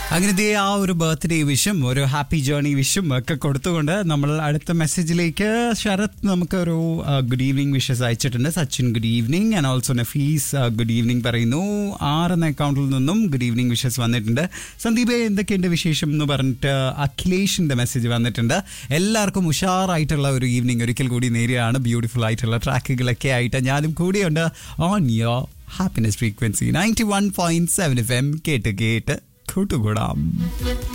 അങ്ങനത്തെ ആ ഒരു ബർത്ത്ഡേ വിഷും ഒരു ഹാപ്പി ജേർണി വിഷും ഒക്കെ കൊടുത്തുകൊണ്ട് നമ്മൾ അടുത്ത മെസ്സേജിലേക്ക് ശരത് നമുക്ക് ഒരു ഗുഡ് ഈവനിങ് വിഷസ് അയച്ചിട്ടുണ്ട് Sachin good evening and also Nafees good evening പറയുന്നു ആറ് എന്ന അക്കൗണ്ടിൽ നിന്നും ഗുഡ് ഈവനിങ് വിഷസ് വന്നിട്ടുണ്ട് സന്ദീപ് എന്തൊക്കെയുണ്ട് വിശേഷം എന്ന് പറഞ്ഞിട്ട് അഖിലേഷിന്റെ മെസ്സേജ് വന്നിട്ടുണ്ട് എല്ലാവർക്കും ഉഷാറായിട്ടുള്ള ഒരു ഈവനിങ് ഒരിക്കൽ കൂടി നേരെയാണ് ബ്യൂട്ടിഫുൾ ആയിട്ടുള്ള ട്രാക്കുകളൊക്കെ ആയിട്ട് ഞാനും കൂടിയുണ്ട് on your happiness frequency ninety one point seven F M കേട്ട് കേട്ട് കൂട്ടുകൂടാം